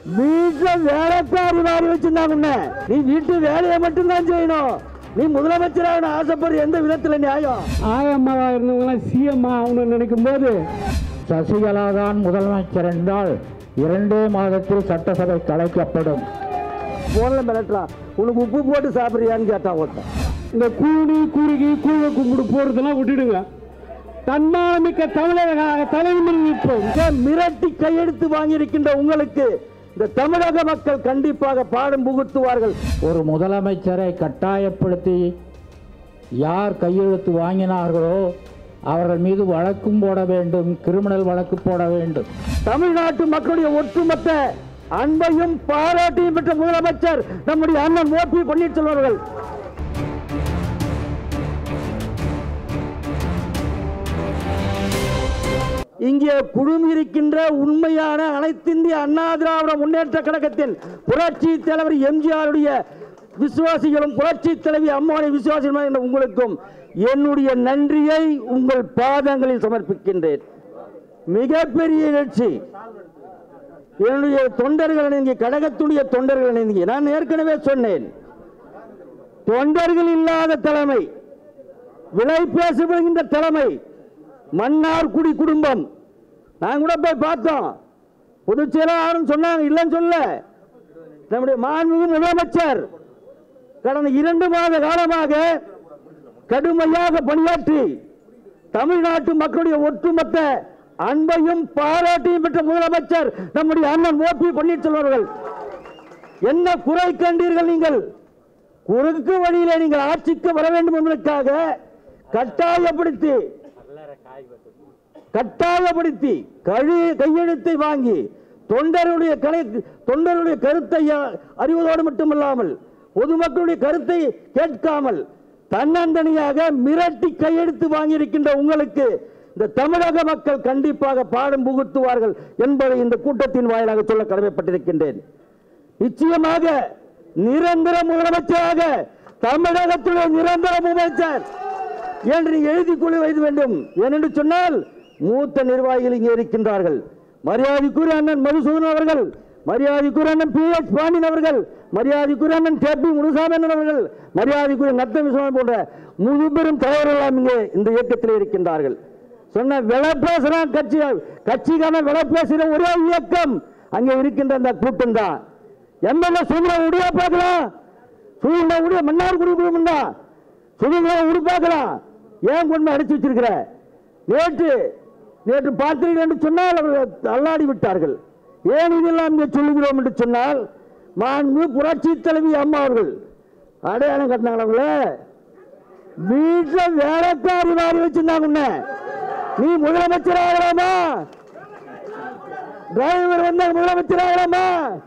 வீட்டுல வேலைக்காரி மாதிரி வச்சிருந்தாங்க உன்னை. நீ வீட்டு வேலையை மட்டும்தான் செய்யணும் நீ முதலமைச்சராக ஆசைப்படுற எந்த விதத்துல நியாயம் ஆயம்மாவா இருந்தவங்களாம் சிஎம் ஆகணும்னு நினைக்கும் போது சசிகலா தான் முதலமைச்சர் என்றால் இரண்டே மாதத்தில் சட்டசபை கலைக்கப்படும் போன்ல மிரட்டலாம் உனக்கு உப்பு போட்டு சாப்பிடுறியான்னு கேட்டான் ஒருத்தன் இந்த கூணி குறுகி கூழ கும்பிடு போறதெல்லாம் விட்டுடுங்க தன்மானமிக்க தமிழக தலைவர் நிற்போம் இதை மிரட்டி கையெழுத்து வாங்கியிருக்கின்ற உங்களுக்கு இந்த தமிழக மக்கள் கண்டிப்பாக பாடம் புகுத்துவார்கள் ஒரு முதலமைச்சரை கட்டாயப்படுத்தி யார் கையெழுத்து வாங்கினார்களோ அவர்கள் மீது வழக்கும் போட வேண்டும் கிரிமினல் வழக்கு போட வேண்டும் தமிழ்நாட்டு மக்களுடைய ஒட்டுமொத்த அன்பையும் பாராட்டையும் பெற்ற முதலமைச்சர் நம்முடைய அண்ணன் ஓ பி பன்னீர்செல்வம் அவர்கள் இங்கே குழுமியிருக்கின்ற உண்மையான அனைத்திந்திய அண்ணா திராவிட முன்னேற்ற கழகத்தின் புரட்சி தலைவர் எம்ஜிஆருடைய விசுவாசிகளும் புரட்சி தலைவி அம்மாவுடைய விசுவாசிகளும் என்ற உங்களுக்கும் என்னுடைய நன்றியை உங்கள் பாதங்களில் சமர்ப்பிக்கின்றேன் மிகப்பெரிய நிகழ்ச்சி என்னுடைய தொண்டர்கள் இணைந்து கழகத்துடைய தொண்டர்கள் இணைந்து நான் ஏற்கனவே சொன்னேன் தொண்டர்கள் இல்லாத தலைமை விலை பேசப்படுகின்ற தலைமை மன்னார்குடி குடும்பம் நான் கூட போய் பார்த்தோம் பொதுச்செயலாளரும் சொன்னாங்க இல்லைன்னு சொல்ல நம்முடைய மாண்புமிகு முதலமைச்சர் கடந்த இரண்டு மாத காலமாக கடுமையாக பணியாற்றி தமிழ்நாட்டு மக்களுடைய ஒட்டுமொத்த அன்பையும் பாராட்டையும் பெற்ற முதலமைச்சர் நம்முடைய அண்ணன் ஓ பி பன்னீர்செல்வம் அவர்கள் என்ன குறை கண்டீர்கள் நீங்கள் குறுக்கு வழியிலே நீங்கள் ஆட்சிக்கு வர வேண்டும் என்பதற்காக கட்டாயப்படுத்தி கட்டாயப்படுத்தி கழி கையெழுத்தை வாங்கி தொண்டருடைய கலை தொண்டருடைய கருத்தை அ- அறிவதோடு மட்டுமல்லாமல் பொதுமக்களுடைய கருத்தை கேட்காமல் தன்னந்தனியாக மிரட்டி கையெழுத்து வாங்கியிருக்கின்ற உங்களுக்கு இந்த தமிழக மக்கள் கண்டிப்பாக பாடம் புகுத்துவார்கள் என்பதை இந்த கூட்டத்தின் வாயிலாக சொல்ல கடமைப்பட்டிருக்கின்றேன் நிச்சயமாக நிரந்தர முதலமைச்சராக தமிழகத்துடைய நிரந்தர முதலமைச்சர் என்று நீ எழுதி கொள்ள வைக்க வேண்டும் ஏனென்று சொன்னால் மூத்த நிர்வாகிகள் இங்கே இருக்கின்றார்கள் மரியாதைக்குரிய அண்ணன் மதுசூதன் அவர்கள் மரியாதைக்குரிய அண்ணன் பி எச் பாண்டியன் அவர்கள் மரியாதைக்குரிய அண்ணன் கே பி முனுசாமி அண்ணன் அவர்கள் மரியாதைக்குரிய நத்த விஸ்வநாதன் போன்ற முதுபெரும் தலைவர்கள் இங்கே இந்த இயக்கத்தில் இருக்கின்றார்கள் சொன்ன விலை பேசுறான் கட்சி கட்சிக்கான விலை பேசுகிற ஒரே இயக்கம் அங்கே இருக்கின்ற அந்த கூட்டம் தான் எம்எல்ஏ சூழ்நிலை உடைய பார்க்கலாம் சூழ்நிலை உடைய மன்னார் குடிக்குழும் தான் சூழ்நிலை உடி பார்க்கலாம் ஏன் கொண்டு போய் அடிச்சு வச்சிருக்கிற நேற்று நேற்று பார்த்தீர்கள் என்று சொன்னால் அவர்கள் தள்ளாடி விட்டார்கள் ஏன் இதெல்லாம் இங்கே சொல்லுகிறோம் என்று சொன்னால் மாண்பு புரட்சி தலைவி அம்மா அவர்கள் அடையாளம் கட்டினாங்களா அவங்கள வீட்டில் வேலைக்காரி மாதிரி வச்சிருந்தாங்க உன்னை நீ முதலமைச்சர் ஆகலாமா டிரைவர் வந்த முதலமைச்சர் ஆகலாமா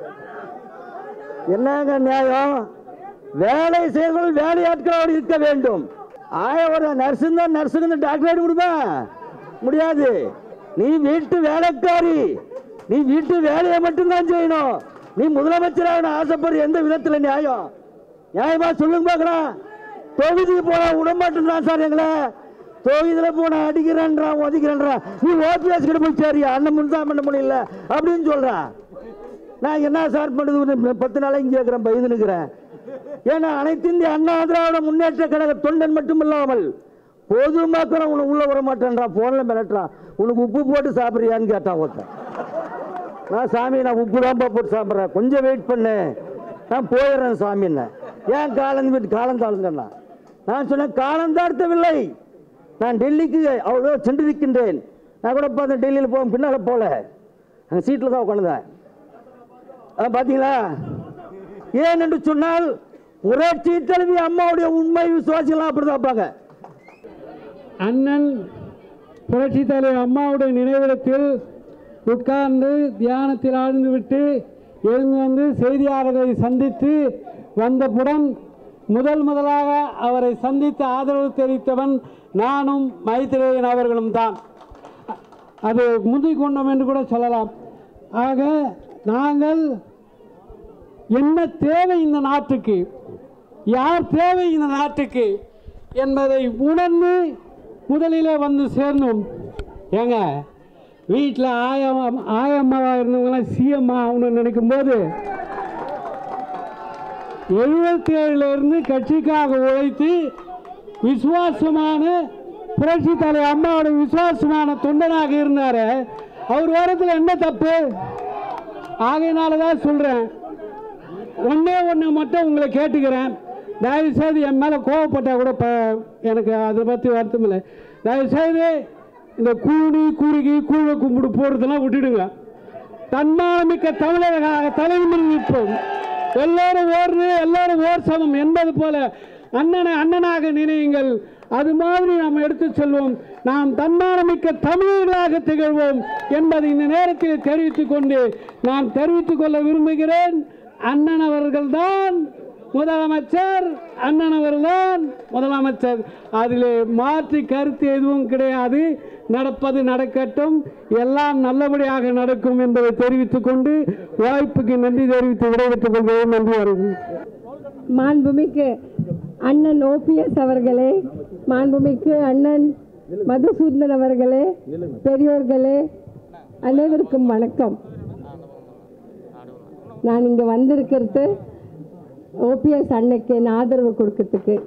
என்னங்க நியாயம் வேலை செய்வர்கள் வேலையாட்களோடு இருக்க வேண்டும் ஆய ஒரு நர்ஸு தான் நர்ஸுக்கு டாக்டர் ஆகிட்டு கொடுப்பா முடியாது நீ வீட்டு வேலைக்காரி நீ வீட்டு வேலையை மட்டும்தான் செய்யணும் நீ முதலமைச்சராக ஆசைப்படுற எந்த விதத்தில் நியாயம் நியாயமா சொல்லுங்க பார்க்கலாம் தொகுதிக்கு போனா விடமாட்டேன்றான் சார் எங்களை தொகுதியில போனா அடிக்கிறேன்றான் உதைக்கிறேன்றான் நீ ஓபிஎஸ் கிட்ட போய் சரியா அண்ணன் முன்தான் பண்ண முடியல அப்படின்னு சொல்றான் நான் என்ன சார் பண்ணுது ஒரு பத்து நாளா இங்கே இருக்கிறேன் பயந்து நிற்கிறேன் ஏன்னா அனைத்து இந்திய அண்ணா திராவிட முன்னேற்ற கழக தொண்டன் மட்டும் இல்லாமல் பொதுமக்களும் உனக்கு உள்ள வர மாட்டேன்றான் போன்ல மிரட்டுறான் உனக்கு உப்பு போட்டு சாப்பிட்றியான்னு கேட்டான் ஒருத்தன் நான் சாமி நான் உப்பு தான் போட்டு சாப்பிட்றேன் கொஞ்சம் வெயிட் பண்ணு நான் போயிடுறேன் சாமின்னு ஏன் காலம் வீட்டு காலம் தாழ்ந்தேன்னா நான் சொன்னேன் காலம் தாழ்த்தவில்லை நான் டெல்லிக்கு அவ்வளோ சென்றிருக்கின்றேன் நான் கூட பார்த்தேன் டெல்லியில் போக பின்னால் போகல அங்கே சீட்டில் தான் உட்காந்துதான் அதான் பார்த்தீங்களா ஏன் என்று சொன்னால் புரட்சி தலைவி அம்மாவுடைய உண்மை விசுவாசிகளாம் அப்படி தான் பார்ப்பாங்க அண்ணன் புரட்சி தலைவர் அம்மாவுடைய நினைவிடத்தில் உட்கார்ந்து தியானத்தில் ஆழ்ந்து விட்டு எழுந்து வந்து செய்தியாளர்களை சந்தித்து வந்தப்புடன் முதல் முதலாக அவரை சந்தித்து ஆதரவு தெரிவித்தவன் நானும் மைத்ரேயன் அவர்களும் தான் அது முந்திக் கொண்டோம் என்று கூட சொல்லலாம் ஆக நாங்கள் என்ன தேவை இந்த நாட்டுக்கு யார் தேவை இந்த நாட்டுக்கு என்பதை உணர்ந்து முதலிலே வந்து சேர்ந்தோம் ஏங்க வீட்டில் ஆயம் ஆயம்மாவாக இருந்தவங்களாம் சிஎம் ஆகணும்னு நினைக்கும்போது எழுபத்தி ஏழுலேருந்து கட்சிக்காக உழைத்து விசுவாசமான புரட்சி தலைவர் அம்மாவோட விசுவாசமான தொண்டனாக இருந்தார் அவர் வரத்தில் என்ன தப்பு ஆகையினால தான் சொல்கிறேன் ஒன்றே ஒன்று மட்டும் உங்களை கேட்டுக்கிறேன் தயவுசெய்து என் மேலே கோவப்பட்டால் கூட ப எனக்கு அதை பற்றி வருத்தம் இல்லை தயவுசெய்து இந்த கூணி குறுகி கூழ கும்பிடு போகிறதெல்லாம் விட்டுடுங்க தன்மானமிக்க தமிழக தலைமையில் நிற்போம் எல்லோரும் ஓர்னு எல்லாரும் ஓர் சமம் என்பது போல அண்ணனை அண்ணனாக நினையுங்கள் அது மாதிரி நாம் எடுத்து செல்வோம் நாம் தன்மானமிக்க தமிழர்களாக திகழ்வோம் என்பதை இந்த நேரத்தில் தெரிவித்துக் கொண்டு நான் தெரிவித்துக் கொள்ள விரும்புகிறேன் அண்ணன் அவர்கள்தான் முதலமைச்சர் அண்ணன் அவர்கள்தான் முதலமைச்சர் அதிலே மாற்றி கருத்து எதுவும் கிடையாது நடப்பது நடக்கட்டும் எல்லாம் நல்லபடியாக நடக்கும் என்பதை தெரிவித்துக் கொண்டு வாய்ப்புக்கு நன்றி தெரிவித்து விடைபெற்றுக் கொள்கிறேன் நன்றி வருகிறேன் மாண்புமிக்கு அண்ணன் ஓபிஎஸ் அவர்களே மாண்புமிக்கு அண்ணன் மதுசூதன் அவர்களே பெரியோர்களே அனைவருக்கும் வணக்கம் நான் இங்கே வந்திருக்கிறது ஓபிஎஸ் அன்னைக்கு என் ஆதரவு கொடுக்கறதுக்கு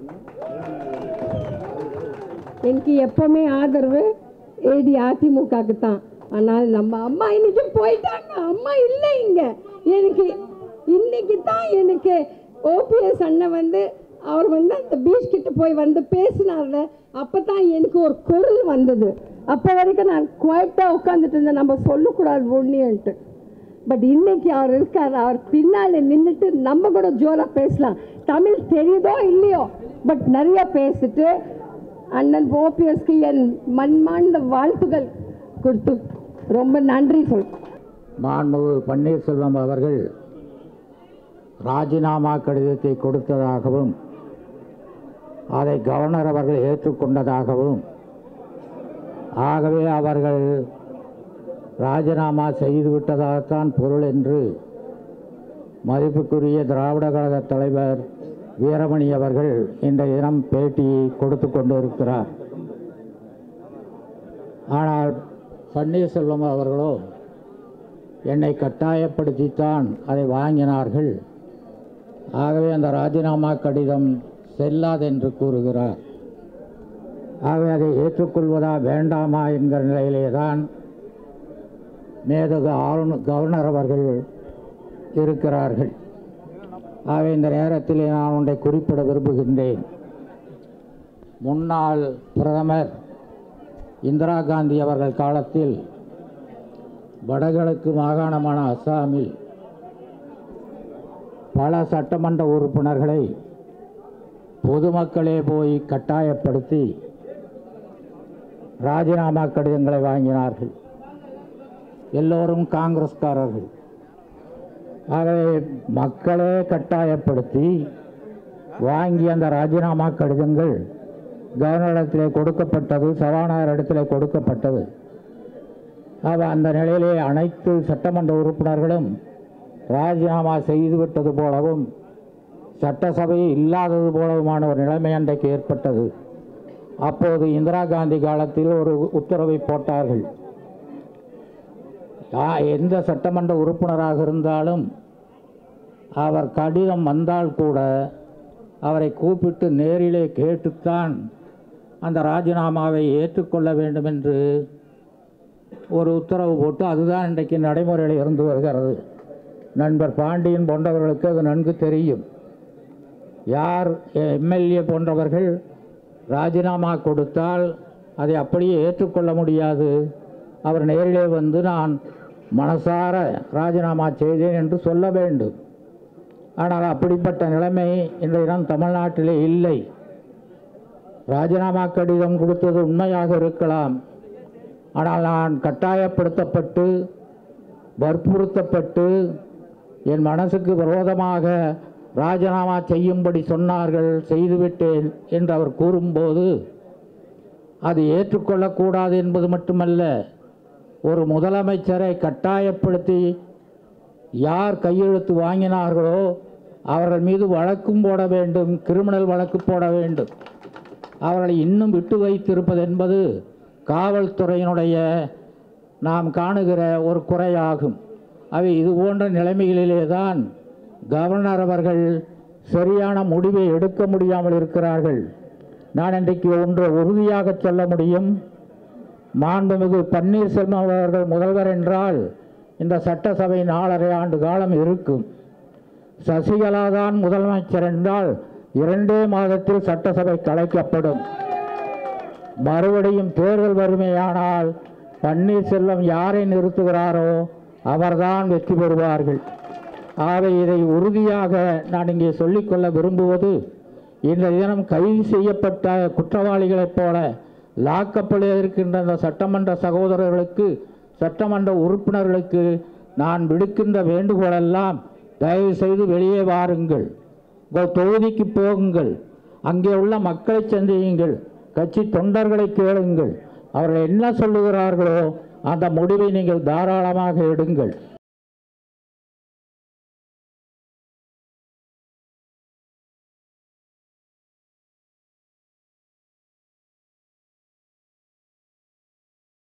எனக்கு எப்பவுமே ஆதரவு ஏடி அதிமுகவுக்கு தான் ஆனால் நம்ம அம்மா இன்னைக்கு போயிட்டாங்க அம்மா இல்லை இங்க எனக்கு இன்னைக்கு தான் எனக்கு ஓபிஎஸ் அண்ணன் வந்து அவர் வந்து அந்த பீச் கிட்ட போய் வந்து பேசினார்ல அப்போ தான் எனக்கு ஒரு குரல் வந்தது அப்போ வரைக்கும் நான் குவைட்டாக உட்காந்துட்டு இருந்தேன் நம்ம சொல்லக்கூடாது ஒன்றியன்ட்டு பட் இன்னைக்கு அவர் இருக்கார் அவர் பின்னால நின்றுட்டு நம்ம கூட ஜோரா பேசலாம் தமிழ் தெரியுதோ இல்லையோ பட் நிறைய பேசிட்டு அண்ணன் ஓபிஎஸ்க்கு என் மண்மாண்ட வாழ்த்துகள் கொடுத்து ரொம்ப நன்றி சொல் மாண்புமிகு பன்னீர்செல்வம் அவர்கள் ராஜினாமா கடிதத்தை கொடுத்ததாகவும் அதை கவர்னர் அவர்கள் ஏற்றுக்கொண்டதாகவும் ஆகவே அவர்கள் ராஜினாமா செய்துவிட்டதாகத்தான் பொருள் என்று மதிப்புக்குரிய திராவிட கழக தலைவர் வீரமணி அவர்கள் இன்றைய தினம் பேட்டி கொடுத்து கொண்டிருக்கிறார் ஆனால் பன்னீர்செல்வம் அவர்களோ என்னை கட்டாயப்படுத்தித்தான் அதை வாங்கினார்கள் ஆகவே அந்த ராஜினாமா கடிதம் செல்லாதென்று கூறுகிறார் ஆகவே அதை ஏற்றுக்கொள்வதா வேண்டாமா என்கிற நிலையிலே தான் மேதகு ஆளுநர் கவர்னர் அவர்கள் இருக்கிறார்கள் ஆகவே இந்த நேரத்திலே நான் ஒன்றை குறிப்பிட விரும்புகின்றேன் முன்னாள் பிரதமர் இந்திரா காந்தி அவர்கள் காலத்தில் வடகிழக்கு மாகாணமான அஸ்ஸாமில் பல சட்டமன்ற உறுப்பினர்களை பொதுமக்களே போய் கட்டாயப்படுத்தி ராஜினாமா கடிதங்களை வாங்கினார்கள் எல்லோரும் காங்கிரஸ்காரர்கள் ஆகவே மக்களே கட்டாயப்படுத்தி வாங்கி அந்த ராஜினாமா கடிதங்கள் கவர்னரிடத்திலே கொடுக்கப்பட்டது சபாநாயகர் இடத்திலே கொடுக்கப்பட்டது அவ அந்த நிலையிலே அனைத்து சட்டமன்ற உறுப்பினர்களும் ராஜினாமா செய்துவிட்டது போலவும் சட்டசபை இல்லாதது போலவுமான ஒரு நிலைமை அன்றைக்கு ஏற்பட்டது அப்போது இந்திரா காந்தி காலத்தில் ஒரு உத்தரவை போட்டார்கள் யா- எந்த சட்டமன்ற உறுப்பினராக இருந்தாலும் அவர் கடிதம் வந்தால் கூட அவரை கூப்பிட்டு நேரிலே கேட்டுத்தான் அந்த ராஜினாமாவை ஏற்றுக்கொள்ள வேண்டும் என்று ஒரு உத்தரவு போட்டு அதுதான் இன்றைக்கு நடைமுறையில் இருந்து வருகிறது நண்பர் பாண்டியன் போன்றவர்களுக்கு அது நன்கு தெரியும் யார் எம்எல்ஏ போன்றவர்கள் ராஜினாமா கொடுத்தால் அதை அப்படியே ஏற்றுக்கொள்ள முடியாது அவர் நேரிலே வந்து நான் மனசார ராஜினாமா செய்தேன் என்று சொல்ல வேண்டும் ஆனால் அப்படிப்பட்ட நிலைமை இன்றைய தினம் தமிழ்நாட்டிலே இல்லை ராஜினாமா கடிதம் கொடுத்தது உண்மையாக இருக்கலாம் ஆனால் நான் கட்டாயப்படுத்தப்பட்டு வற்புறுத்தப்பட்டு என் மனசுக்கு விரோதமாக ராஜினாமா செய்யும்படி சொன்னார்கள் செய்துவிட்டேன் என்று அவர் கூறும்போது அது ஏற்றுக்கொள்ளக்கூடாது என்பது மட்டுமல்ல ஒரு முதலமைச்சரை கட்டாயப்படுத்தி யார் கையெழுத்து வாங்கினார்களோ அவர்கள் மீது வழக்கும் போட வேண்டும் கிரிமினல் வழக்கு போட வேண்டும் அவர்களை இன்னும் விட்டு வைத்திருப்பது என்பது காவல்துறையினுடைய நாம் காணுகிற ஒரு குறையாகும் அவை இது போன்ற நிலைமைகளிலே தான் கவர்னர் அவர்கள் சரியான முடிவை எடுக்க முடியாமல் இருக்கிறார்கள் நான் இன்றைக்கு ஒன்று உறுதியாக சொல்ல முடியும் மாண்புமிகு பன்னீர்செல்வம் அவர்கள் முதல்வர் என்றால் இந்த சட்டசபை நாலரை ஆண்டு காலம் இருக்கும் சசிகலா தான் முதலமைச்சர் என்றால் இரண்டே மாதத்தில் சட்டசபை கலைக்கப்படும் மறுபடியும் தேர்தல் வறுமையானால் பன்னீர்செல்வம் யாரை நிறுத்துகிறாரோ அவர்தான் வெற்றி பெறுவார்கள் ஆகவே இதை உறுதியாக நான் இங்கே சொல்லிக்கொள்ள விரும்புவது இந்த தினம் கைது செய்யப்பட்ட குற்றவாளிகளைப் போல லாக்கப்பட இருக்கின்ற அந்த சட்டமன்ற சகோதரர்களுக்கு சட்டமன்ற உறுப்பினர்களுக்கு நான் விடுக்கின்ற வேண்டுகோளெல்லாம் தயவு செய்து வெளியே வாருங்கள் உங்கள் தொகுதிக்கு போகுங்கள் அங்கே உள்ள மக்களை சந்தியுங்கள் கட்சி தொண்டர்களை கேளுங்கள் அவர்கள் என்ன சொல்லுகிறார்களோ அந்த முடிவை நீங்கள் தாராளமாக எடுங்கள்